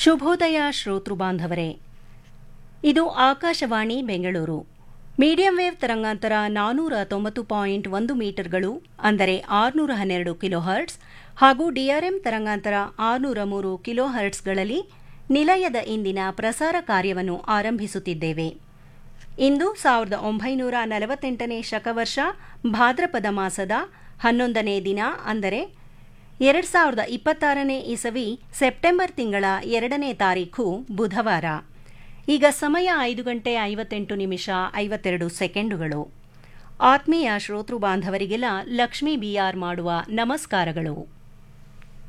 ಶುಭೋದಯ ಶ್ರೋತೃ ಬಾಂಧವರೇ ಇದು ಆಕಾಶವಾಣಿ ಬೆಂಗಳೂರು ಮೀಡಿಯಂ ವೇವ್ ತರಂಗಾಂತರ ನಾನೂರ ತೊಂಬತ್ತು ಪಾಯಿಂಟ್ ಒಂದು ಮೀಟರ್ಗಳು ಅಂದರೆ ಆರುನೂರ ಹನ್ನೆರಡು ಕಿಲೋಹರ್ಟ್ಸ್ ಹಾಗೂ ಡಿಆರ್ಎಂ ತರಂಗಾಂತರ ಆರುನೂರ ಮೂರು ಕಿಲೋಹರ್ಟ್ಸ್ಗಳಲ್ಲಿ ನಿಲಯದ ಇಂದಿನ ಪ್ರಸಾರ ಕಾರ್ಯವನ್ನು ಆರಂಭಿಸುತ್ತಿದ್ದೇವೆ ಇಂದು ಸಾವಿರದ ಒಂಬೈನೂರ ನಲವತ್ತೆಂಟನೇ ಶಕವರ್ಷ ಭಾದ್ರಪದ ಮಾಸದ ಹನ್ನೊಂದನೇ ದಿನ ಅಂದರೆ ಎರಡು ಸಾವಿರದ ಇಪ್ಪತ್ತಾರನೇ ಇಸವಿ ಸೆಪ್ಟೆಂಬರ್ ತಿಂಗಳ ಎರಡನೇ ತಾರೀಖು ಬುಧವಾರ ಈಗ ಸಮಯ ಐದು ಗಂಟೆ ಐವತ್ತೆಂಟು ನಿಮಿಷ ಐವತ್ತೆರಡು ಸೆಕೆಂಡುಗಳು ಆತ್ಮೀಯ ಶ್ರೋತೃ ಬಾಂಧವರಿಗೆಲ್ಲ ಲಕ್ಷ್ಮೀ ಬಿಆರ್ ಮಾಡುವ ನಮಸ್ಕಾರಗಳು